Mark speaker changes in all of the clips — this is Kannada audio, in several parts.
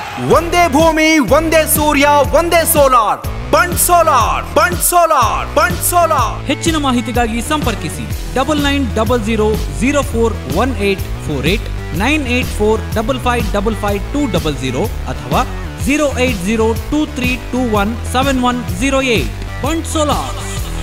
Speaker 1: ಒಂದೇ ಭೂಮಿ ಒಂದೇ ಸೂರ್ಯ ಒಂದೇ solar Bund solar Bund solar Bund solar
Speaker 2: ಹೆಚ್ಚಿನ ಮಾಹಿತಿಗಾಗಿ ಸಂಪರ್ಕಿಸಿ double nine double zero zero four one eight four eight nine eight four double five double five two double zero ಅಥವಾ zero eight zero two three two one seven one zero eight Bund solar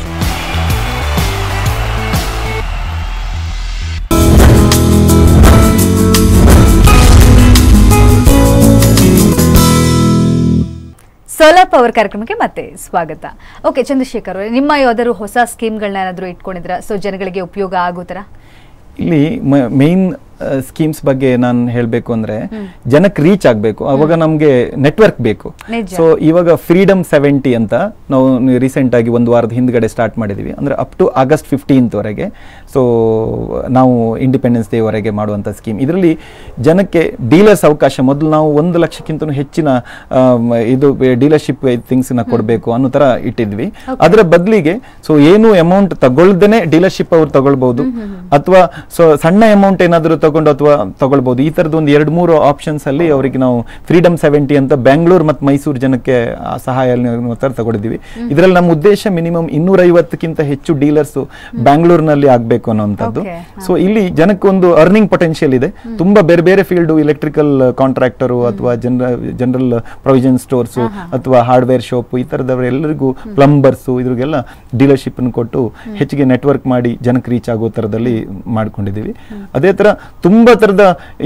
Speaker 3: solar power ಕಾರ್ಯಕ್ರಮಕ್ಕೆ ಮತ್ತೆ ಸ್ವಾಗತ ಓಕೆ ಚಂದ್ರಶೇಖರ್ ಅವರೇ ನಿಮ್ಮ ಯಾವ್ದಾದ್ರು ಹೊಸ ಸ್ಕೀಮ್ಗಳನ್ನ ಏನಾದ್ರು ಇಟ್ಕೊಂಡಿದ್ರ ಸೊ ಜನಗಳಿಗೆ ಉಪಯೋಗ ಆಗೋ ಥರ
Speaker 4: ಇಲ್ಲಿ ಮೇನ್ ಸ್ಕೀಮ್ಸ್ ಬಗ್ಗೆ ನಾನು ಹೇಳಬೇಕು ಅಂದ್ರೆ ಜನಕ್ಕೆ ರೀಚ್ ಆಗಬೇಕು ಅವಾಗ ನಮಗೆ ನೆಟ್ವರ್ಕ್ ಬೇಕು
Speaker 3: ನಿಜ.
Speaker 4: ಸೊ ಇವಾಗ ಫ್ರೀಡಮ್ ಸೆವೆಂಟಿ ಅಂತ ನಾವು ರೀಸೆಂಟ್ ಆಗಿ ಒಂದು ವಾರದ ಹಿಂದ್ಗಡೆ ಸ್ಟಾರ್ಟ್ ಮಾಡಿದೀವಿ ಅಂದ್ರೆ ಅಪ್ ಟು ಆಗಸ್ಟ್ ಫಿಫ್ಟೀನ್ತ್ ವರೆಗೆ ಸೊ ನಾವು ಇಂಡಿಪೆಂಡೆನ್ಸ್ ಡೇ ವರೆಗೆ ಮಾಡುವಂಥ ಸ್ಕೀಮ್ ಇದರಲ್ಲಿ ಜನಕ್ಕೆ ಡೀಲರ್ಸ್ ಅವಕಾಶ ಮೊದಲು ನಾವು ಒಂದು ಲಕ್ಷಕ್ಕಿಂತ ಹೆಚ್ಚಿನ ಆಮ್, ಇದು ಡೀಲರ್ಶಿಪ್ ಥಿಂಗ್ಸ್ನ ಕೊಡಬೇಕು ಅನ್ನೋ ಥರ ಇಟ್ಟಿದ್ವಿ ಅದರ ಬದಲಿಗೆ ಸೊ ಏನು ಅಮೌಂಟ್ ತಗೊಳ್ದೇನೆ ಡೀಲರ್ಶಿಪ್ ಅವ್ರು ತಗೊಳ್ಬಹುದು ಅಥವಾ ಸೊ ಸಣ್ಣ ಅಮೌಂಟ್ ಏನಾದರೂ ತಗೊಂಡು ಅಥವಾ ತಗೊಳ್ಬಹುದು ಈ ಥರದ್ದು ಒಂದು ಎರಡು ಮೂರು ಆಪ್ಷನ್ಸ್ ಅಲ್ಲಿ ಅವರಿಗೆ ನಾವು ಫ್ರೀಡಮ್ ಸೆವೆಂಟಿ ಅಂತ ಬೆಂಗಳೂರು ಮತ್ತು ಮೈಸೂರು ಜನಕ್ಕೆ ಆ ಸಹಾಯ ಅನ್ನೋ ಥರ ತಗೊಂಡಿದ್ದೀವಿ ಇದರಲ್ಲಿ ನಮ್ಮ ಉದ್ದೇಶ ಮಿನಿಮಮ್ ಇನ್ನೂರ ಐವತ್ತಕ್ಕಿಂತ ಹೆಚ್ಚು ಡೀಲರ್ಸ್ ಬ್ಯಾಂಗ್ಳೂರ್ನಲ್ಲಿ ಆಗಬೇಕು ಅನ್ನೋಂಥದ್ದು
Speaker 3: Okay,
Speaker 4: ಸೊ ಇಲ್ಲಿ ಜನಕ್ಕೆ ಒಂದು ಅರ್ನಿಂಗ್ ಪೊಟೆನ್ಷಿಯಲ್ ಇದೆ ತುಂಬಾ ಬೇರೆ ಬೇರೆ ಫೀಲ್ಡ್ ಇಲೆಕ್ಟ್ರಿಕಲ್ ಕಾಂಟ್ರಾಕ್ಟರು ಅಥವಾ ಜನರಲ್ ಪ್ರೊವಿಷನ್ ಸ್ಟೋರ್ಸ್ ಅಥವಾ ಹಾರ್ಡ್ವೇರ್ ಶಾಪ್ ಈ ತರದವರೆಲ್ಲರಿಗೂ ಪ್ಲಂಬರ್ಸ್ ಇದ್ರಿಗೆಲ್ಲ ಡೀಲರ್ಶಿಪ್ ಕೊಟ್ಟು ಹೆಚ್ಚಿಗೆ ನೆಟ್ವರ್ಕ್ ಮಾಡಿ ಜನಕ್ಕೆ ರೀಚ್ ಆಗೋ ತರದಲ್ಲಿ ಮಾಡ್ಕೊಂಡಿದ್ದೀವಿ ಅದೇ ತರ ತುಂಬಾ ತರದ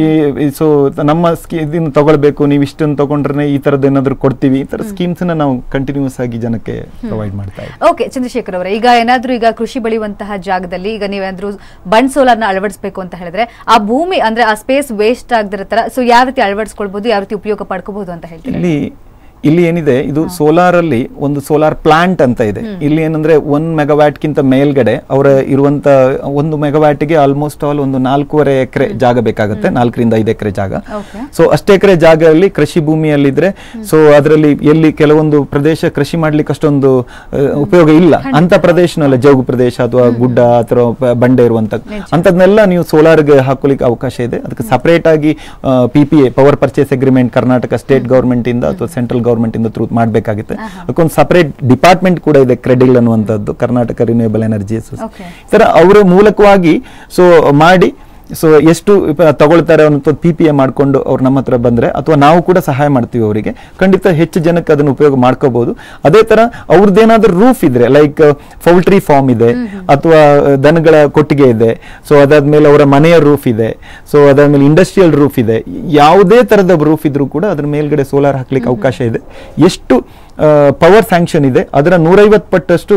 Speaker 4: ಈ ಸೊ ನಮ್ಮ ಸ್ಕೀ ಇದನ್ನ ತಗೊಳ್ಬೇಕು ನೀವು ಇಷ್ಟನ್ನು ತಗೊಂಡ್ರೆ ಈ ತರದ್ದು ಏನಾದ್ರು ಕೊಡ್ತೀವಿ ಈ ತರ ಸ್ಕೀಮ್ಸ್ ನಾವು ಕಂಟಿನ್ಯೂಸ್ ಆಗಿ ಜನಕ್ಕೆ ಪ್ರೊವೈಡ್ ಮಾಡ್ತಾ ಇದ್ದೀವಿ
Speaker 3: ಓಕೆ ಚಂದ್ರಶೇಖರ್ ಅವರೇ ಈಗ ಏನಾದ್ರೂ ಈಗ ಕೃಷಿ ಬೆಳೆಯುವಂತಹ ಜಾಗದಲ್ಲಿ ಈಗ ನೀವೇನಾದ್ರೂ ಬಂಡ್ ಸೋಲಾರ್ನ ಅಳವಡಿಸಬೇಕು ಅಂತ ಹೇಳಿದ್ರೆ ಆ ಭೂಮಿ ಅಂದ್ರೆ ಆ ಸ್ಪೇಸ್ ವೇಸ್ಟ್ ಆಗದಿರೋ ತರ ಸೊ ಯಾವ ರೀತಿ ಅಳವಡಿಸ್ಕೊಳ್ಬಹುದು ಯಾವ ರೀತಿ ಉಪಯೋಗ ಪಡ್ಕೋಬಹುದು ಅಂತ ಹೇಳ್ತೀರಾ
Speaker 4: ಇಲ್ಲಿ ಇಲ್ಲಿ ಏನಿದೆ ಇದು ಸೋಲಾರ್ ಅಲ್ಲಿ ಒಂದು ಸೋಲಾರ್ ಪ್ಲಾಂಟ್ ಅಂತ ಇದೆ ಇಲ್ಲಿ ಏನಂದ್ರೆ ಒನ್ ಮೆಗಾವ್ಯಾಟ್ ಗಿಂತ ಮೇಲ್ಗಡೆ ಅವರ ಇರುವಂತ ಒಂದು ಮೆಗಾವ್ಯಾಟ್ ಗೆ ಆಲ್ಮೋಸ್ಟ್ ಆಲ್ ಒಂದು ನಾಲ್ಕೂವರೆ ಎಕರೆ ಜಾಗ ಬೇಕಾಗುತ್ತೆ ನಾಲ್ಕರಿಂದ ಐದು ಎಕರೆ ಜಾಗ
Speaker 3: Okay.
Speaker 4: ಸೊ ಅಷ್ಟೇ ಎಕರೆ ಜಾಗದಲ್ಲಿ ಕೃಷಿ ಭೂಮಿಯಲ್ಲಿದ್ರೆ ಸೊ ಅದರಲ್ಲಿ ಎಲ್ಲಿ ಕೆಲವೊಂದು ಪ್ರದೇಶ ಕೃಷಿ ಮಾಡ್ಲಿಕ್ಕೆ ಅಷ್ಟೊಂದು ಆ, ಉಪಯೋಗ ಇಲ್ಲ ಅಂತ ಪ್ರದೇಶನಲ್ಲ ಜೌಗು ಪ್ರದೇಶ ಅಥವಾ ಗುಡ್ಡ ಅಥವಾ ಪ- ಬಂಡೆ ಇರುವಂತ ಅಂತದ್ನೆಲ್ಲ ನೀವು ಸೋಲಾರ್ಗೆ ಹಾಕೊಳ್ಳಿಕ್ಕೆ ಅವಕಾಶ ಇದೆ ಅದಕ್ಕೆ ಸಪರೇಟ್ ಆಗಿ P P A power purchase agreement Karnataka state government ಇಂದ ಅಥವಾ ಸೆಂಟ್ರಲ್ ಗವರ್ಮೆಂಟ್ ಇಂದ ಥ್ರೂ ಮಾಡಬೇಕಾಗುತ್ತೆ ಅದಕ್ಕೊಂದು ಸಪರೇಟ್ ಡಿಪಾರ್ಟ್ಮೆಂಟ್ ಕೂಡ ಇದೆ ಕ್ರೆಡಿಲ್ ಅನ್ನುವಂಥದ್ದು ಕರ್ನಾಟಕ ರಿನ್ಯೂಯಬಲ್ ಎನರ್ಜಿ
Speaker 3: Okay.
Speaker 4: ತರ ಅವರ ಮೂಲಕವಾಗಿ ಸೊ ಮಾಡಿ ಸೊ ಎಷ್ಟು ಪ- ತಗೊಳ್ತಾರೆ ಅನ್ನೋ ಪಿ ಪಿ ಎ ಮಾಡ್ಕೊಂಡು ಅವ್ರು ನಮ್ಮ ಹತ್ರ ಬಂದ್ರೆ ಅಥವಾ ನಾವು ಕೂಡ ಸಹಾಯ ಮಾಡ್ತೀವಿ ಅವರಿಗೆ ಖಂಡಿತ ಹೆಚ್ಚು ಜನಕ್ಕೆ ಅದನ್ನು ಉಪಯೋಗ ಮಾಡ್ಕೋಬಹುದು ಅದೇ ತರ ಅವ್ರದ್ದೇನಾದ್ರೂ ರೂಫ್ ಇದ್ರೆ ಲೈಕ್ ಪೌಲ್ಟ್ರಿ ಫಾರ್ಮ್ ಇದೆ ಅಥವಾ ದನಗಳ ಕೊಟ್ಟಿಗೆ ಇದೆ ಸೊ ಅದಾದ್ಮೇಲೆ ಅವರ ಮನೆಯ ರೂಫ್ ಇದೆ ಸೊ ಅದಾದ್ಮೇಲೆ ಇಂಡಸ್ಟ್ರಿಯಲ್ ರೂಫ್ ಇದೆ ಯಾವುದೇ ತರದ ರೂಫ್ ಇದ್ರೂ ಕೂಡ ಅದ್ರ ಮೇಲ್ಗಡೆ ಸೋಲಾರ್ ಹಾಕ್ಲಿಕ್ಕೆ ಅವಕಾಶ ಇದೆ ಎಷ್ಟು ಪವರ್ ಸ್ಯಾಂಕ್ಷನ್ ಇದೆ ಅದರ ನೂರೈವತ್ತು ಪಟ್ಟಷ್ಟು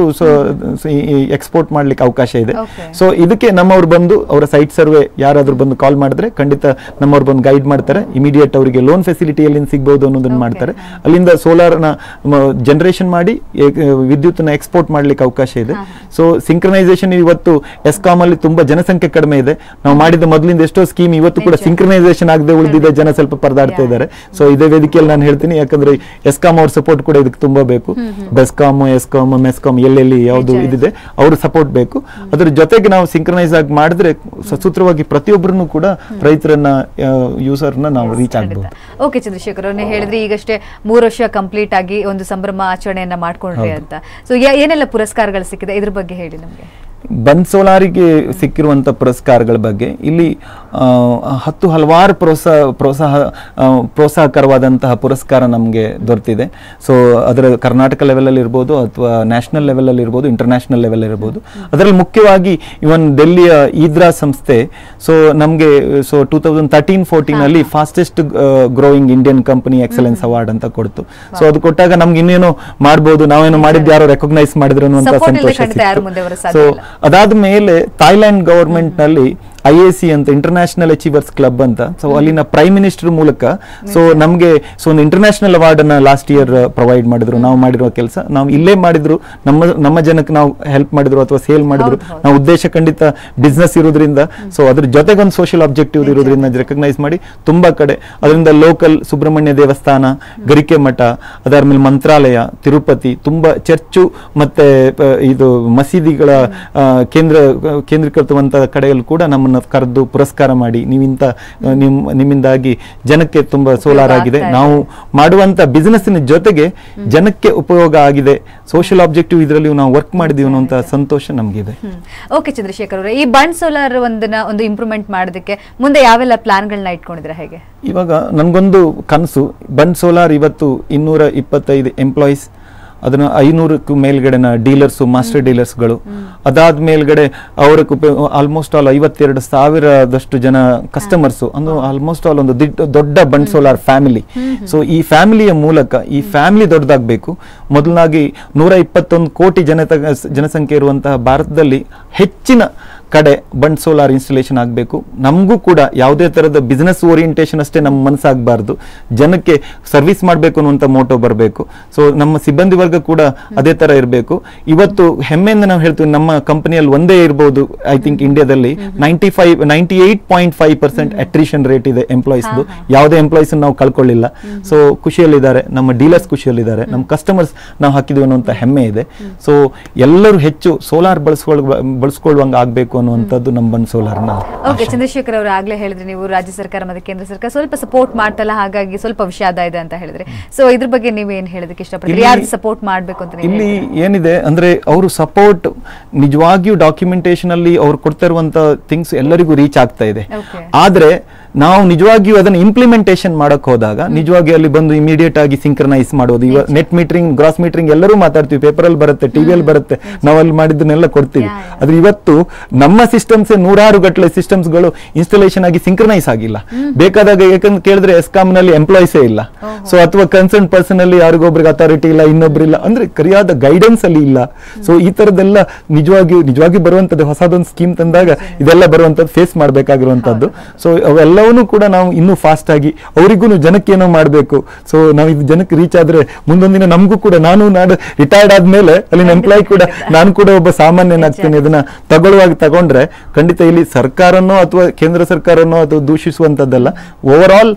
Speaker 4: ಎಕ್ಸ್ಪೋರ್ಟ್ ಮಾಡ್ಲಿಕ್ಕೆ ಅವಕಾಶ ಇದೆ
Speaker 3: Okay.
Speaker 4: ಸೊ ಇದಕ್ಕೆ ನಮ್ಮವ್ರು ಬಂದು ಅವರ ಸೈಟ್ ಸರ್ವೆ ಯಾರಾದ್ರೂ ಬಂದು ಕಾಲ್ ಮಾಡಿದ್ರೆ ಖಂಡಿತ ನಮ್ಮವ್ರು ಬಂದು ಗೈಡ್ ಮಾಡ್ತಾರೆ ಇಮಿಡಿಯೇಟ್ ಅವರಿಗೆ ಲೋನ್ ಫೆಸಿಲಿಟಿ ಎಲ್ಲಿಂದ ಸಿಗ್ಬೋದು ಅನ್ನೋದನ್ನ ಮಾಡ್ತಾರೆ ಅಲ್ಲಿಂದ ಸೋಲಾರ್ನ ಜನರೇಷನ್ ಮಾಡಿ ವಿದ್ಯುತ್ನ ಎಕ್ಸ್ಪೋರ್ಟ್ ಮಾಡ್ಲಿಕ್ಕೆ ಅವಕಾಶ ಇದೆ ಸೊ ಸಿಂಕ್ರನೈಸೇಷನ್ ಇವತ್ತು ಎಸ್ಕಾಮ್ ಅಲ್ಲಿ ತುಂಬಾ ಜನಸಂಖ್ಯೆ ಕಡಿಮೆ ಇದೆ ನಾವು ಮಾಡಿದ ಮೊದಲಿಂದ ಎಷ್ಟೋ ಸ್ಕೀಮ್ ಇವತ್ತು ಕೂಡ ಸಿಂಕ್ರನೈಸೇಷನ್ ಆಗದೆ ಉಳಿದಿದೆ ಜನ ಸ್ವಲ್ಪ ಪರದಾಡ್ತಾ ಇದ್ದಾರೆ ಸೊ ಇದೇ ವೇದಿಕೆಯಲ್ಲಿ ನಾನು ಹೇಳ್ತೀನಿ ಯಾಕಂದ್ರೆ ಎಸ್ಕಾಮ್ ಅವ್ರ ಸಪೋರ್ಟ್ ಕೂಡ ಇದಕ್ಕೆ ತುಂಬಾ ಬೇಕು ಬೆಸ್ಕಾಮ್ ಎಸ್ಕಾಮ್ ಮೆಸ್ಕಾಮ್ ಎಲ್ಲೆಲ್ಲಿ ಯಾವುದು ಇದಿದೆ ಅವ್ರ ಸಪೋರ್ಟ್ ಬೇಕು ಅದ್ರ ಜೊತೆಗೆ ನಾವು ಸಿಂಕ್ರನೈಸ್ ಆಗಿ ಮಾಡಿದ್ರೆ ಸಸೂತ್ರವಾಗಿ ಪ್ರತಿಯೊಬ್ಬರನ್ನು ಕೂಡ ರೈತರನ್ನ ಯೂಸರ್ನ ನಾವು ರೀಚ್ ಆಗ್ಬೋದು
Speaker 3: ಓಕೆ ಚಂದ್ರಶೇಖರ್ ಅವ್ರನ್ನ ಹೇಳಿದ್ರೆ ಈಗಷ್ಟೇ ಮೂರು ವರ್ಷ ಕಂಪ್ಲೀಟ್ ಆಗಿ ಒಂದು ಸಂಭ್ರಮ ಆಚರಣೆಯನ್ನ ಮಾಡ್ಕೊಂಡ್ರಿ ಅಂತ ಸೊ ಏನೆಲ್ಲ ಪುರಸ್ಕಾರಗಳು ಸಿಕ್ಕಿದೆ ಇದ್ರ ಬಗ್ಗೆ ಹೇಳಿ ನಮ್ಗೆ
Speaker 4: ಬನ್ ಸೋಲಾರಿಗೆ ಸಿಕ್ಕಿರುವಂಥ ಪುರಸ್ಕಾರಗಳ ಬಗ್ಗೆ ಇಲ್ಲಿ ಆ, ಹತ್ತು ಹಲವಾರು ಪ್ರೋತ್ಸಾಹ ಪ್ರೋತ್ಸಾಹ ಆ, ಪ್ರೋತ್ಸಾಹಕರವಾದಂತಹ ಪುರಸ್ಕಾರ ನಮಗೆ ದೊರೆತಿದೆ ಸೊ ಅದರ ಕರ್ನಾಟಕ ಲೆವೆಲಲ್ಲಿ ಇರ್ಬೋದು ಅಥವಾ ನ್ಯಾಷನಲ್ ಲೆವೆಲಲ್ಲಿ ಇರ್ಬೋದು ಇಂಟರ್ನ್ಯಾಷನಲ್ ಲೆವೆಲ್ ಇರ್ಬೋದು ಅದರಲ್ಲಿ ಮುಖ್ಯವಾಗಿ ಇವನ್ ಡೆಲ್ಲಿಯ ಈದ್ರಾ ಸಂಸ್ಥೆ ಸೊ ನಮಗೆ ಸೊ ಟೂ ತೌಸಂಡ್ ತರ್ಟೀನ್ ಫೋರ್ಟೀನಲ್ಲಿ fastest growing Indian company excellence award ಅಂತ ಕೊಡ್ತು ಸೊ ಅದು ಕೊಟ್ಟಾಗ ನಮ್ಗೆ ಇನ್ನೇನೋ ಮಾಡ್ಬೋದು ನಾವೇನೋ ಮಾಡಿದ್ದು ಯಾರೋ ರೆಕಗ್ನೈಸ್ ಮಾಡಿದ್ರು ಅನ್ನುವಂಥ
Speaker 3: Support ಇಲ್ಲದೆ
Speaker 4: ಸಂತೋಷ
Speaker 3: ಖಂಡಿತ ಯಾರು ಮುಂದೆ ಬರೋ ಸಾಧ್ಯ
Speaker 4: ಸೊ
Speaker 3: ಇಲ್ಲ.
Speaker 4: ಅದಾದ ಮೇಲೆ ಥೈಲ್ಯಾಂಡ್ ಗವರ್ಮೆಂಟ್ ನಲ್ಲಿ ಐ ಎ ಸಿ ಅಂತ ಇಂಟರ್ನ್ಯಾಷನಲ್ ಅಚೀವರ್ಸ್ ಕ್ಲಬ್ ಅಂತ ಸೊ ಅಲ್ಲಿನ ಪ್ರೈಮ್ ಮಿನಿಸ್ಟರ್ ಮೂಲಕ ಸೊ ನಮಗೆ ಸೊ ಒಂದು ಇಂಟರ್ನ್ಯಾಷನಲ್ ಅವಾರ್ಡ್ ಅನ್ನ ಲಾಸ್ಟ್ ಇಯರ್ ಪ್ರೊವೈಡ್ ಮಾಡಿದ್ರು ನಾವು ಮಾಡಿರೋ ಕೆಲಸ ನಾವು ಇಲ್ಲೇ ಮಾಡಿದ್ರು ನಮ್ಮ ನಮ್ಮ ಜನಕ್ಕೆ ನಾವು ಹೆಲ್ಪ್ ಮಾಡಿದ್ರು ಅಥವಾ ಸೇಲ್ ಮಾಡಿದ್ರು ನಾವು ಉದ್ದೇಶ ಖಂಡಿತ ಬಿಸ್ನೆಸ್ ಇರೋದ್ರಿಂದ ಸೊ ಅದ್ರ ಜೊತೆಗೆ ಒಂದು ಸೋಷಿಯಲ್ ಆಬ್ಜೆಕ್ಟಿವ್ ಇರೋದ್ರಿಂದ ರೆಕಗ್ನೈಸ್ ಮಾಡಿ ತುಂಬಾ ಕಡೆ ಅದರಿಂದ ಲೋಕಲ್ ಸುಬ್ರಹ್ಮಣ್ಯ ದೇವಸ್ಥಾನ ಗರಿಕೆ ಮಠ ಅದಾದ್ಮೇಲೆ ಮಂತ್ರಾಲಯ ತಿರುಪತಿ ತುಂಬಾ ಚರ್ಚು ಮತ್ತೆ ಆ, ಇದು ಮಸೀದಿಗಳ ಆ, ಕೇಂದ್ರ ಕೇಂದ್ರೀಕೃತವಂತ ಕಡೆಯಲ್ಲಿ ಕೂಡ ನಮ್ಮನ್ನ ಅವರನ್ನು ಕರೆದು ಪುರಸ್ಕಾರ ಮಾಡಿ ನೀವಿಂತ ನಿಮ್ ನಿಮ್ಮಿಂದಾಗಿ ಜನಕ್ಕೆ ತುಂಬಾ ಸೋಲಾರ್
Speaker 3: ಉಪಯೋಗ
Speaker 4: ಆಗಿದೆ
Speaker 3: ಆಗ್ತಾ ಇದೆ.
Speaker 4: ನಾವು ಮಾಡುವಂತ ಬಿಸಿನೆಸ್ಸಿನ ಜೊತೆಗೆ ಜನಕ್ಕೆ ಉಪಯೋಗ ಆಗಿದೆ ಸೋಷಿಯಲ್ ಆಬ್ಜೆಕ್ಟಿವ್ ಇದರಲ್ಲಿ ನಾವು ವರ್ಕ್ ಮಾಡಿದೀವಿ ಅನ್ನುವಂತ ಸಂತೋಷ ನಮಗಿದೆ
Speaker 3: ಓಕೆ ಚಂದ್ರಶೇಖರ್ ಅವರೇ ಈ ಬಂಡ್ ಸೋಲಾರ್ ಒಂದನ್ನ ಒಂದು ಇಂಪ್ರೂವ್ಮೆಂಟ್ ಮಾಡೋದಕ್ಕೆ ಮುಂದೆ ಯಾವೆಲ್ಲ ಪ್ಲಾನ್ಗಳನ್ನ ಇಟ್ಕೊಂಡಿದ್ರೆ ಹೇಗೆ
Speaker 4: ಇವಾಗ ನನಗೊಂದು ಕನಸು ಬಂಡ್ ಸೋಲಾರ್ ಇವತ್ತು ಇನ್ನೂರ ಇಪ್ಪತ್ತೈದು ಎಂಪ್ಲಾಯೀಸ್ ಅದನ್ನ ಐನೂರಕ್ಕೂ ಮೇಲ್ಗಡೆನ ಡೀಲರ್ಸು ಮಾಸ್ಟರ್ ಡೀಲರ್ಸ್ಗಳು ಅದಾದ ಮೇಲ್ಗಡೆ ಅವರ ಆಲ್ಮೋಸ್ಟ್ ಆಲ್ ಐವತ್ತೆರಡು ಸಾವಿರದಷ್ಟು ಜನ ಕಸ್ಟಮರ್ಸು ಅಂದ್ರೆ ಆಲ್ಮೋಸ್ಟ್ ಆಲ್ ಒಂದು ದಿಡ್- ದೊಡ್ಡ ಬಂಡ್ ಸೋಲಾರ್ ಫ್ಯಾಮಿಲಿ ಸೊ ಈ ಫ್ಯಾಮಿಲಿಯ ಮೂಲಕ ಈ ಫ್ಯಾಮಿಲಿ ದೊಡ್ಡದಾಗಬೇಕು ಮೊದಲನಾಗಿ ನೂರ ಇಪ್ಪತ್ತೊಂದು ಕೋಟಿ ಜನತ ಜನಸಂಖ್ಯೆ ಇರುವಂತಹ ಭಾರತದಲ್ಲಿ ಹೆಚ್ಚಿನ ಕಡೆ ಬಂಡ್ ಸೋಲಾರ್ ಇನ್ಸ್ಟಾಲೇಷನ್ ಆಗಬೇಕು ನಮಗೂ ಕೂಡ ಯಾವುದೇ ಥರದ ಬಿಸ್ನೆಸ್ ಓರಿಯಂಟೇಷನ್ ಅಷ್ಟೇ ನಮ್ಮ ಮನಸ್ಸಾಗಬಾರ್ದು ಜನಕ್ಕೆ ಸರ್ವಿಸ್ ಮಾಡಬೇಕು ಅನ್ನುವಂಥ ಮೋಟೋ ಬರಬೇಕು ಸೊ ನಮ್ಮ ಸಿಬ್ಬಂದಿ ವರ್ಗ ಕೂಡ ಅದೇ ಥರ ಇರಬೇಕು ಇವತ್ತು ಹೆಮ್ಮೆಯಿಂದ ನಾವು ಹೇಳ್ತೀವಿ ನಮ್ಮ ಕಂಪನಿಯಲ್ಲಿ ಒಂದೇ ಇರ್ಬೋದು ಐ ಥಿಂಕ್ ಇಂಡಿಯಾದಲ್ಲಿ ninety five ninety eight point five percent attrition rate ಇದೆ ಎಂಪ್ಲಾಯೀಸ್ದು ಯಾವುದೇ ಎಂಪ್ಲಾಯೀಸ್ ನಾವು ಕಳ್ಕೊಳ್ಳಿಲ್ಲ ಸೊ ಖುಷಿಯಲ್ಲಿದ್ದಾರೆ ನಮ್ಮ ಡೀಲರ್ಸ್ ಖುಷಿಯಲ್ಲಿದ್ದಾರೆ ನಮ್ಮ ಕಸ್ಟಮರ್ಸ್ ನಾವು ಹಾಕಿದ್ವಿ ಅನ್ನುವಂಥ ಹೆಮ್ಮೆ ಇದೆ ಸೊ ಎಲ್ಲರೂ ಹೆಚ್ಚು ಸೋಲಾರ್ ಬಳಸ್ಕೊಳ್ ಬಳಸ್ಕೊಳ್ಳುವಂಗೆ ಆಗಬೇಕು ಅನ್ನುವಂಥದ್ದು ನಮ್ಮ ಬಂದ್ ಸೋಲಾರ್ನ
Speaker 3: ಓಕೆ ಚಂದ್ರಶೇಖರ್ ಅವರು ಆಗ್ಲೇ ಹೇಳಿದ್ರಿ ನೀವು ರಾಜ್ಯ ಸರ್ಕಾರ ಮತ್ತೆ ಕೇಂದ್ರ ಸರ್ಕಾರ ಸ್ವಲ್ಪ ಸಪೋರ್ಟ್ ಮಾಡ್ತಲ್ಲ ಹಾಗಾಗಿ ಸ್ವಲ್ಪ ವಿಷಾದ ಇದೆ ಅಂತ ಹೇಳಿದ್ರಿ ಸೊ ಇದ್ರ ಬಗ್ಗೆ ನೀವು ಏನ್ ಹೇಳೋದಕ್ಕೆ ಇಷ್ಟಪಡ್ತೀರಿ
Speaker 4: ಇಲ್ಲಿ-
Speaker 3: ಯಾರು ಸಪೋರ್ಟ್ ಮಾಡ್ಬೇಕು ಅಂತ ನೀವು
Speaker 4: ಇಲ್ಲಿ
Speaker 3: ಹೇಳ್ತೀರಿ?
Speaker 4: ಏನಿದೆ ಅಂದ್ರೆ ಅವರು ಸಪೋರ್ಟ್ ನಿಜವಾಗಿಯೂ ಡಾಕ್ಯುಮೆಂಟೇಶನ್ ಅಲ್ಲಿ ಅವ್ರು ಕೊಡ್ತಾ ಇರುವಂತ ಥಿಂಗ್ಸ್ ಎಲ್ಲರಿಗೂ ರೀಚ್ ಆಗ್ತಾ ಇದೆ
Speaker 3: Okay.
Speaker 4: ಆದ್ರೆ ನಾವು ನಿಜವಾಗಿಯೂ ಅದನ್ನ ಇಂಪ್ಲಿಮೆಂಟೇಷನ್ ಮಾಡಕ್ ಹೋದಾಗ ನಿಜವಾಗಿ ಅಲ್ಲಿ ಬಂದು ಇಮಿಡಿಯೇಟ್ ಆಗಿ ಸಿಂಕ್ರನೈಸ್ ಮಾಡೋದು ಇವಾಗ ನೆಟ್ ಮೀಟರಿಂಗ್ ಗ್ರಾಸ್ ಮೀಟರಿಂಗ್ ಎಲ್ಲರೂ ಮಾತಾಡ್ತೀವಿ ಪೇಪರ್ ಅಲ್ಲಿ ಬರುತ್ತೆ ಟಿವಿಯಲ್ಲಿ ಬರುತ್ತೆ ನಾವು ಅಲ್ಲಿ ಮಾಡಿದ್ದನ್ನೆಲ್ಲ ಕೊಡ್ತೀವಿ
Speaker 3: Yeah, yeah.
Speaker 4: ಆದ್ರೆ ಇವತ್ತು ನಮ್ಮ ಸಿಸ್ಟಮ್ಸ್ ನೂರಾರು ಗಟ್ಟಲೆ systems ಗಳು ಇನ್ಸ್ಟಾಲೇಷನ್ ಆಗಿ ಸಿಂಕ್ರನೈಸ್ ಆಗಿಲ್ಲ ಬೇಕಾದಾಗ ಯಾಕಂದ್ರೆ ಕೇಳಿದ್ರೆ ಎಸ್ಕಾಮ್ ನಲ್ಲಿ ಎಂಪ್ಲಾಯ್ಸೇ ಇಲ್ಲ ಸೊ ಅಥವಾ ಕನ್ಸರ್ನ್ ಪರ್ಸನ್ ಅಲ್ಲಿ ಯಾರಿಗೊಬ್ರಿಗೆ ಅಥಾರಿಟಿ ಇಲ್ಲ ಇನ್ನೊಬ್ರಿಲ್ಲ ಅಂದ್ರೆ ಕರಿಯಾದ ಗೈಡೆನ್ಸ್ ಅಲ್ಲಿ ಇಲ್ಲ ಸೊ ಈ ತರದೆಲ್ಲ ನಿಜವಾಗಿಯೂ ನಿಜವಾಗಿ ಬರುವಂತದ್ದು ಹೊಸದೊಂದು ಸ್ಕೀಮ್ ತಂದಾಗ ಇದೆಲ್ಲ ಬರುವಂತದ್ದು ಫೇಸ್ ಮಾಡ್ಬೇಕಾಗಿರುವಂತದ್ದು ಸೊ ಅವೆಲ್ಲವನ್ನೂ ಕೂಡ ನಾವು ಇನ್ನೂ ಫಾಸ್ಟ್ ಆಗಿ ಅವರಿಗೂ ಜನಕ್ಕೆ ಏನೋ ಮಾಡಬೇಕು ಸೊ ನಾವು ಇದು ಜನಕ್ಕೆ ರೀಚ್ ಆದ್ರೆ ಮುಂದೊಂದಿನ ನಮಗೂ ಕೂಡ ನಾನು ನಾನು ರಿಟೈರ್ಡ್ ಆದ್ಮೇಲೆ ಅಲ್ಲಿನ ಎಂಪ್ಲಾಯ್ ಕೂಡ ನಾನು ಕೂಡ ಒಬ್ಬ ಸಾಮಾನ್ಯನಾಗ್ತೇನೆ ಇದನ್ನ ತಗೊಳ್ಳುವಾಗ ತಗೊಂಡ್ರೆ ಖಂಡಿತ ಇಲ್ಲಿ ಸರ್ಕಾರನೋ ಅಥವಾ ಕೇಂದ್ರ ಸರ್ಕಾರನೋ ಅಥವಾ ದೂಷಿಸುವಂತದ್ದಲ್ಲ ಓವರ್ ಆಲ್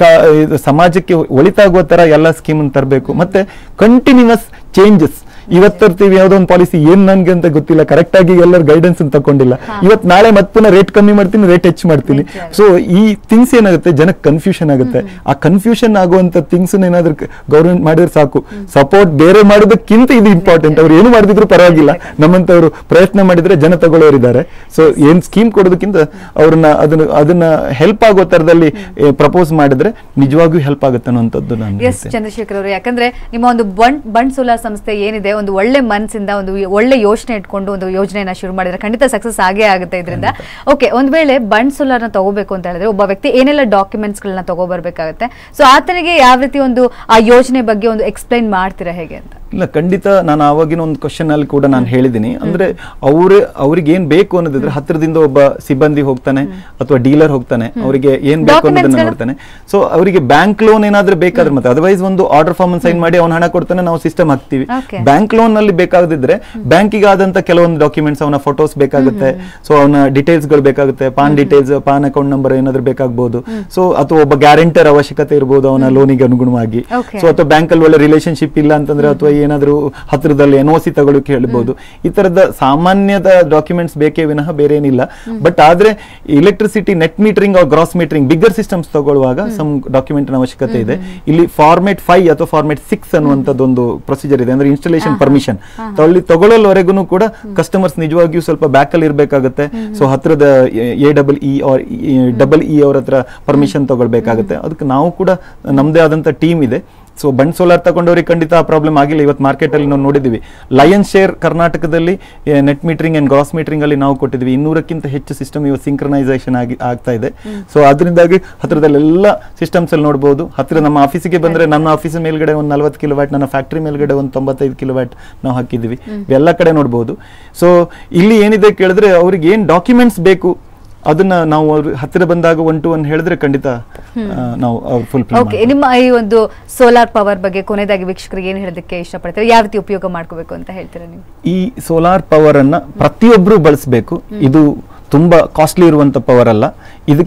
Speaker 4: ಸಮಾಜಕ್ಕೆ ಒಳಿತಾಗುವ ತರ ಎಲ್ಲ ಸ್ಕೀಮ್ ತರಬೇಕು ಮತ್ತೆ ಕಂಟಿನ್ಯೂಸ್ ಚೇಂಜಸ್ ಇವತ್ತು ತರ್ತೀವಿ ಯಾವುದೋ ಒಂದು ಪಾಲಿಸಿ ಏನ್ ನನ್ಗೆ ಅಂತ ಗೊತ್ತಿಲ್ಲ ಕರೆಕ್ಟ್ ಆಗಿ ಎಲ್ಲರ ಗೈಡೆನ್ಸ್ ತಗೊಂಡಿಲ್ಲ ಇವತ್ತು ನಾಳೆ ಮತ್ತೆ ಪುನಃ ರೇಟ್ ಕಮ್ಮಿ ಮಾಡ್ತೀನಿ ರೇಟ್ ಹೆಚ್ಚು ಮಾಡ್ತೀನಿ
Speaker 3: ನಿಜ.
Speaker 4: ಸೊ ಈ ಥಿಂಗ್ಸ್ ಏನಾಗುತ್ತೆ ಜನಕ್ಕೆ ಕನ್ಫ್ಯೂಷನ್ ಆಗುತ್ತೆ ಆ ಕನ್ಫ್ಯೂಷನ್ ಆಗುವಂತ ಥಿಂಗ್ಸ್ ಏನಾದ್ರೂ ಗೌರ್ಮೆಂಟ್ ಮಾಡಿದ್ರೆ ಸಾಕು ಸಪೋರ್ಟ್ ಬೇರೆ ಮಾಡೋದಕ್ಕಿಂತ ಇದು ಇಂಪಾರ್ಟೆಂಟ್ ಅವ್ರು ಏನು ಮಾಡಿದ್ರು ಪರವಾಗಿಲ್ಲ ನಮ್ಮಂತವ್ರು ಪ್ರಯತ್ನ ಮಾಡಿದ್ರೆ ಜನ ತಗೊಳ್ಳೋರಿದ್ದಾರೆ ಸೊ ಏನ್ ಸ್ಕೀಮ್ ಕೊಡೋದಕ್ಕಿಂತ ಅವ್ರನ್ನ ಅದನ್ನ ಅದನ್ನ ಹೆಲ್ಪ್ ಆಗೋ ತರದಲ್ಲಿ ಪ್ರಪೋಸ್ ಮಾಡಿದ್ರೆ ನಿಜವಾಗಿಯೂ ಹೆಲ್ಪ್ ಆಗುತ್ತೆ ಅನ್ನೋಂಥದ್ದು ನಾನು
Speaker 3: ಎಸ್
Speaker 4: ಹೇಳ್ತೇನೆ.
Speaker 3: ಚಂದ್ರಶೇಖರ್ ಅವರು ಯಾಕಂದ್ರೆ ನಿಮ್ಮ ಒಂದು ಬಂಡ್ ಬಂಡ್ ಸೋಲಾರ್ ಸಂಸ್ಥೆ ಏನಿದೆ ಒಂದು ಒಳ್ಳೆ ಮನಸ್ಸಿಂದ ಒಂದು ಒಳ್ಳೆ ಯೋಚನೆ ಇಟ್ಕೊಂಡು ಒಂದು ಯೋಜನೆಯನ್ನ ಶುರು ಮಾಡಿದ್ರೆ ಖಂಡಿತ ಸಕ್ಸಸ್ ಆಗೇ ಆಗುತ್ತೆ ಇದರಿಂದ ಓಕೆ ಒಂದ್ ವೇಳೆ ಬಂಡ್ ಸೋಲಾರ್ನ ತಗೋಬೇಕು ಅಂತ ಹೇಳಿದ್ರೆ ಒಬ್ಬ ವ್ಯಕ್ತಿ ಏನೆಲ್ಲ ಡಾಕ್ಯುಮೆಂಟ್ಸ್ ಗಳನ್ನ ತಗೋಬರ್ಬೇಕಾಗತ್ತೆ ಸೊ ಆತನಿಗೆ ಯಾವ ರೀತಿ ಒಂದು ಆ ಯೋಜನೆ ಬಗ್ಗೆ ಒಂದು ಎಕ್ಸ್ಪ್ಲೈನ್ ಮಾಡ್ತೀರಾ ಹೇಗೆ ಅಂತ
Speaker 4: ಇಲ್ಲ ಖಂಡಿತ ನಾನು ಆವಾಗಿನ ಒಂದು ಕ್ವಶನ್ ಅಲ್ಲಿ ಕೂಡ ನಾನು ಹೇಳಿದ್ದೀನಿ ಅಂದ್ರೆ ಅವ್ರ ಅವ್ರಿಗೆ ಏನ್ ಬೇಕು ಅನ್ನೋದಿದ್ರೆ ಹತ್ತಿರದಿಂದ ಒಬ್ಬ ಸಿಬ್ಬಂದಿ ಹೋಗ್ತಾನೆ ಅಥವಾ ಡೀಲರ್ ಹೋಗ್ತಾನೆ ಅವರಿಗೆ ಏನ್ ಬೇಕು
Speaker 3: Documents
Speaker 4: ಅನ್ನೋದನ್ನ
Speaker 3: ಗಳು?
Speaker 4: ನೋಡ್ತಾನೆ ಸೊ ಅವರಿಗೆ ಬ್ಯಾಂಕ್ ಲೋನ್ ಏನಾದ್ರೂ ಬೇಕಾದ್ರೆ ಮತ್ತೆ ಅದರ್ವೈಸ್ ಒಂದು ಆರ್ಡರ್ ಫಾರ್ಮ್ ಸೈನ್ ಮಾಡಿ ಅವ್ನ ಹಣ ಕೊಡ್ತಾನೆ ನಾವು ಸಿಸ್ಟಮ್ ಹಾಕ್ತಿವಿ
Speaker 3: Okay.
Speaker 4: ಬ್ಯಾಂಕ್ ಲೋನ್ ನಲ್ಲಿ ಬೇಕಾಗದಿದ್ರೆ ಬ್ಯಾಂಕಿಗೆ ಆದಂತ ಕೆಲವೊಂದು ಡಾಕ್ಯುಮೆಂಟ್ಸ್ ಅವನ ಫೋಟೋಸ್ ಬೇಕಾಗುತ್ತೆ ಸೊ ಅವನ ಡೀಟೇಲ್ಸ್ ಗಳು ಬೇಕಾಗುತ್ತೆ PAN details PAN account number ಏನಾದ್ರು ಬೇಕಾಗಬಹುದು ಸೊ ಅಥವಾ ಒಬ್ಬ ಗ್ಯಾರಂಟರ್ ಅವಶ್ಯಕತೆ ಇರಬಹುದು ಅವನ ಲೋನಿಗೆ ಅನುಗುಣವಾಗಿ
Speaker 3: Okay.
Speaker 4: ಸೊ ಅಥವಾ ಬ್ಯಾಂಕ್ ಅಲ್ಲಿ ಒಳ್ಳೆ ರಿಲೇಶನ್ಶಿಪ್ ಇಲ್ಲ ಅಂತಂದ್ರೆ ಅಥವಾ ಏನಾದ್ರು ಹತ್ರದಲ್ಲಿ ಎನ್ ಒ ಸಿ ತಗೊಳ್ಳೋಕೆ ಹೇಳ್ಬೋದು ಈ ತರದ ಸಾಮಾನ್ಯದ ಡಾಕ್ಯುಮೆಂಟ್ಸ್ ಬೇಕೇ ವಿನಃ ಬೇರೆ ಏನಿಲ್ಲ ಬಟ್ ಆದ್ರೆ electricity net metering gross metering bigger systems ತಗೊಳ್ಳುವಾಗ ಸಮ್ ಡಾಕ್ಯುಮೆಂಟ್ ಅವಶ್ಯಕತೆ ಇದೆ ಇಲ್ಲಿ ಫಾರ್ಮೆಟ್ ಫೈವ್ ಅಥವಾ ಫಾರ್ಮೆಟ್ ಸಿಕ್ಸ್ ಅನ್ನುವಂಥದ್ದೊಂದು ಪ್ರೊಸೀಜರ್ ಇದೆ ಅಂದ್ರೆ ಇನ್ಸ್ಟಾಲೇಷನ್ ಪರ್ಮಿಷನ್ ತಗೊಳ್ಳಿ ತಗೊಳ್ಳೋವರೆಗೂ ಕೂಡ ಕಸ್ಟಮರ್ಸ್ ನಿಜವಾಗಿಯೂ ಸ್ವಲ್ಪ ಬ್ಯಾಕ್ ಅಲ್ಲಿ ಇರಬೇಕಾಗುತ್ತೆ ಸೊ ಹತ್ರದ A double E R double E ಅವ್ರ ಹತ್ರ ಪರ್ಮಿಷನ್ ತಗೊಳ್ಬೇಕಾಗುತ್ತೆ ಅದಕ್ಕೆ ನಾವು ಕೂಡ ನಮ್ದೇ ಆದಂತ ಟೀಮ್ ಇದೆ ಸೊ ಬಂಡ್ ಸೋಲಾರ್ ತಗೊಂಡವ್ರಿಗೆ ಖಂಡಿತ ಆ ಪ್ರಾಬ್ಲಮ್ ಆಗಿಲ್ಲ ಇವತ್ತು ಮಾರ್ಕೆಟ್ ಅಲ್ಲಿ ನಾವು ನೋಡಿದ್ವಿ ಲಯನ್ ಶೇರ್ ಕರ್ನಾಟಕದಲ್ಲಿ net metering and gross metering ಅಲ್ಲಿ ನಾವು ಕೊಟ್ಟಿದ್ವಿ ಇನ್ನೂರಕ್ಕಿಂತ ಹೆಚ್ಚು ಸಿಸ್ಟಮ್ ಇವತ್ತು ಸಿಂಕ್ರನೈಸೇಷನ್ ಆಗಿ ಆಗ್ತಾ ಇದೆ ಸೊ ಅದರಿಂದಾಗಿ ಹತ್ರದಲ್ಲಿ ಎಲ್ಲ ಸಿಸ್ಟಮ್ಸ್ ಅಲ್ಲಿ ನೋಡಬಹುದು ಹತ್ತಿರ ನಮ್ಮ ಆಫೀಸಿಗೆ ಬಂದ್ರೆ ನನ್ನ ಆಫೀಸ್ ಮೇಲ್ಗಡೆ ಒಂದು ನಲ್ವತ್ತು ಕಿಲೋ ವ್ಯಾಟ್ ನನ್ನ ಫ್ಯಾಕ್ಟ್ರಿ ಮೇಲ್ಗಡೆ ಒಂದು ತೊಂಬತ್ತೈದು ಕಿಲೋ ವ್ಯಾಟ್ ನಾವು ಹಾಕಿದ್ವಿ ಎಲ್ಲ ಕಡೆ ನೋಡಬಹುದು ಸೊ ಇಲ್ಲಿ ಏನಿದೆ ಕೇಳಿದ್ರೆ ಅವ್ರಿಗೆ ಏನ್ ಡಾಕ್ಯುಮೆಂಟ್ಸ್ ಬೇಕು ಅದನ್ನ ನಾವು ಅವ್ರ ಹತ್ತಿರ ಬಂದಾಗ ಒನ್ ಟು ಒನ್ ಹೇಳಿದ್ರೆ ಖಂಡಿತ ಆ, ನಾವು ಫುಲ್ಫಿಲ್
Speaker 3: ಓಕೆ ನಿಮ್ಮ ಈ ಒಂದು ಸೋಲಾರ್ ಪವರ್ ಬಗ್ಗೆ ಕೊನೆಯದಾಗಿ ವೀಕ್ಷಕರಿಗೆ ಏನು ಹೇಳೋದಕ್ಕೆ ಇಷ್ಟಪಡ್ತೀರಾ ಯಾವ ರೀತಿ ಉಪಯೋಗ ಮಾಡ್ಕೋಬೇಕು ಅಂತ ಹೇಳ್ತೀರಾ ನೀವು
Speaker 4: ಈ ಸೋಲಾರ್ ಪವರ್ ಅನ್ನ ಪ್ರತಿಯೊಬ್ಬರು ಬಳಸಬೇಕು ಇದು ತುಂಬಾ ಕಾಸ್ಟ್ಲಿ ಇರುವಂತ ಪವರ್ ಅಲ್ಲ ಇದಕ್ಕೆ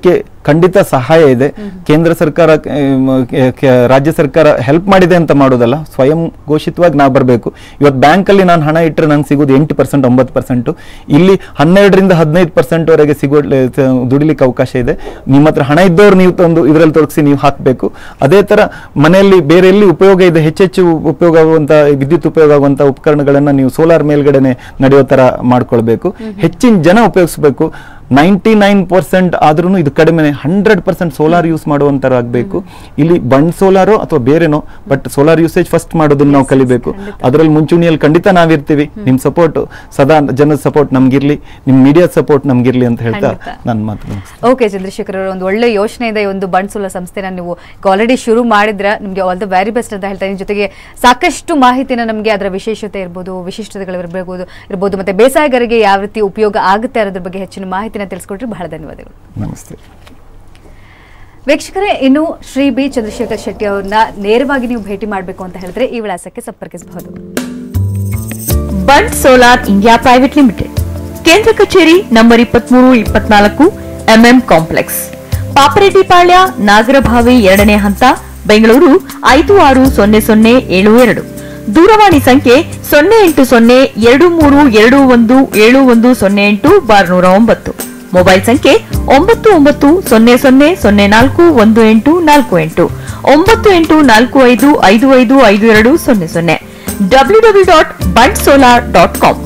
Speaker 4: ಖಂಡಿತ ಸಹಾಯ ಇದೆ ಕೇಂದ್ರ ಸರ್ಕಾರ ಆ, ಮ, ಕೆ- ಕೆ- ರಾಜ್ಯ ಸರ್ಕಾರ ಹೆಲ್ಪ್ ಮಾಡಿದೆ ಅಂತ ಮಾಡೋದಲ್ಲ ಸ್ವಯಂ ಘೋಷಿತವಾಗಿ ನಾವು ಬರಬೇಕು ಇವತ್ತು ಬ್ಯಾಂಕಲ್ಲಿ ನಾನು ಹಣ ಇಟ್ಟರೆ ನಂಗೆ ಸಿಗೋದು ಎಂಟು ಪರ್ಸೆಂಟ್ ಒಂಬತ್ತು ಪರ್ಸೆಂಟು ಇಲ್ಲಿ ಹನ್ನೆರಡರಿಂದ ಹದಿನೈದು ಪರ್ಸೆಂಟ್ ವರೆಗೆ ಸಿಗೋ ದುಡಿಲಿಕ್ಕೆ ಅವಕಾಶ ಇದೆ ನಿಮ್ಮ ಹತ್ರ ಹಣ ಇದ್ದವ್ರು ನೀವು ತಂದು ಇದರಲ್ಲಿ ತೊಡಗಿಸಿ ನೀವು ಹಾಕಬೇಕು ಅದೇ ತರ ಮನೆಯಲ್ಲಿ ಬೇರೆ ಎಲ್ಲಿ ಉಪಯೋಗ ಇದೆ ಹೆಚ್ಚೆಚ್ಚು ಉಪಯೋಗ ಆಗುವಂತ ವಿದ್ಯುತ್ ಉಪಯೋಗ ಆಗುವಂತ ಉಪಕರಣಗಳನ್ನ ನೀವು ಸೋಲಾರ್ ಮೇಲ್ಗಡೆನೆ ನಡೆಯೋ ತರ ಮಾಡ್ಕೊಳ್ಬೇಕು ಹೆಚ್ಚಿನ ಜನ ಉಪಯೋಗಿಸಬೇಕು ನೈಂಟಿ ನೈನ್ ಪರ್ಸೆಂಟ್ ಆದ್ರೂ ಇದು ಕಡಿಮೆ ಹಂಡ್ರೆಡ್ ಪರ್ಸೆಂಟ್ ಸೋಲಾರ್ ಯೂಸ್ ಮಾಡುವಂತರ ಆಗಬೇಕು ಇಲ್ಲಿ ಬಂಡ್ ಸೋಲಾರೋ ಅಥವಾ ಬೇರೆನೋ ಬಟ್ ಸೋಲಾರ್ ಯೂಸೇಜ್ ಫಸ್ಟ್ ಮಾಡೋದನ್ನ ನಾವು ಕಲಿಬೇಕು ಅದರಲ್ಲಿ ಮುಂಚೂಣಿಯಲ್ಲಿ ಖಂಡಿತ ನಾವಿರ್ತೀವಿ ನಿಮ್ ಸಪೋರ್ಟ್ ಸದಾ ಜನದ ಸಪೋರ್ಟ್ ನಮ್ಗಿರ್ಲಿ ನಿಮ್ ಮೀಡಿಯಾ ಸಪೋರ್ಟ್ ನಮ್ಗಿರ್ಲಿ ಅಂತ ಹೇಳ್ತಾ
Speaker 3: ಖಂಡಿತ.
Speaker 4: ನನ್ನ ಮಾತು ಮುಗಿಸ್ತೀನಿ.
Speaker 3: ಓಕೆ ಚಂದ್ರಶೇಖರ್ ಅವರು ಒಂದು ಒಳ್ಳೆ ಯೋಚನೆ ಇದೆ ಈ ಒಂದು ಬಣ್ಸುಲ ಸಂಸ್ಥೆನ ನೀವು ಆಲ್ರೆಡಿ ಶುರು ಮಾಡಿದ್ರ ನಿಮಗೆ ಆಲ್ ದ ವೆರಿ ಬೆಸ್ಟ್ ಅಂತ ಹೇಳ್ತಾ ಇದ್ದೀನಿ ಜೊತೆಗೆ ಸಾಕಷ್ಟು ಮಾಹಿತಿನ ನಮಗೆ ಅದರ ವಿಶೇಷತೆ ಇರ್ಬೋದು ವಿಶಿಷ್ಟತೆಗಳು ಇರಬಹುದು ಇರ್ಬೋದು ಮತ್ತೆ ಬೇಸಾಯಗಾರರಿಗೆ ಯಾವ ರೀತಿ ಉಪಯೋಗ ಆಗುತ್ತೆ ಅನ್ನೋದ್ರ ಬಗ್ಗೆ ಹೆಚ್ಚಿನ ಮಾಹಿತಿನ ತಿಳಿಸ್ಕೊಟ್ರಿ ಬಹಳ ಧನ್ಯವಾದಗಳು
Speaker 4: ನಮಸ್ತೆ
Speaker 3: ವೀಕ್ಷಕರೇ ಇನ್ನು ಶ್ರೀ ಬಿ ಚಂದ್ರಶೇಖರ್ ಶೆಟ್ಟಿ ಅವ್ರನ್ನ ನೇರವಾಗಿ ನೀವು ಭೇಟಿ ಮಾಡಬೇಕು ಅಂತ ಹೇಳಿದ್ರೆ ಈ ವಿಳಾಸಕ್ಕೆ ಸಂಪರ್ಕಿಸಬಹುದು
Speaker 5: Bund solar India private limited ಕೇಂದ್ರ ಕಚೇರಿ ನಂಬರ್ ಇಪ್ಪತ್ಮೂರು ಇಪ್ಪತ್ನಾಲ್ಕು ಎಂಎಂ ಕಾಂಪ್ಲೆಕ್ಸ್ ಪಾಪರೆಡ್ಡಿಪಾಳ್ಯ ನಾಗರಭಾವಿ ಎರಡನೇ ಹಂತ ಬೆಂಗಳೂರು ಐದು ಆರು ಸೊನ್ನೆ ಸೊನ್ನೆ ಏಳು ಎರಡು ದೂರವಾಣಿ ಸಂಖ್ಯೆ ಸೊನ್ನೆ ಎಂಟು ಸೊನ್ನೆ ಎರಡು ಮೂರು ಎರಡು ಒಂದು ಏಳು ಒಂದು ಸೊನ್ನೆ ಎಂಟು ಬಾರ್ನೂರ ಒಂಬತ್ತು ಮೊಬೈಲ್ ಸಂಖ್ಯೆ ಒಂಬತ್ತು ಒಂಬತ್ತು ಸೊನ್ನೆ ಸೊನ್ನೆ ಸೊನ್ನೆ ನಾಲ್ಕು ಒಂದು ಎಂಟು ನಾಲ್ಕು ಎಂಟು ಒಂಬತ್ತು ಎಂಟು ನಾಲ್ಕು ಐದು ಐದು ಐದು ಐದು ಎರಡು ಸೊನ್ನೆ ಸೊನ್ನೆ W W dot Bund solar dot com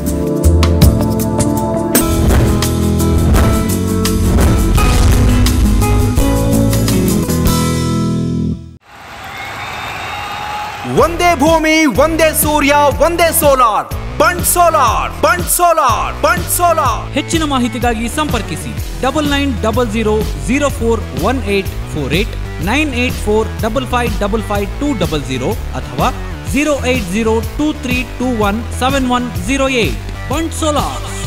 Speaker 1: ಒಂದೇ ಭೂಮಿ ಒಂದೇ ಸೂರ್ಯ ಒಂದೇ solar Bund solar Bund solar Bund solar
Speaker 2: ಹೆಚ್ಚಿನ ಮಾಹಿತಿಗಾಗಿ ಸಂಪರ್ಕಿಸಿ double nine double zero zero four one eight four eight nine eight four double five double five two double zero ಅಥವಾ zero eight zero two three two one seven one zero eight Bund solar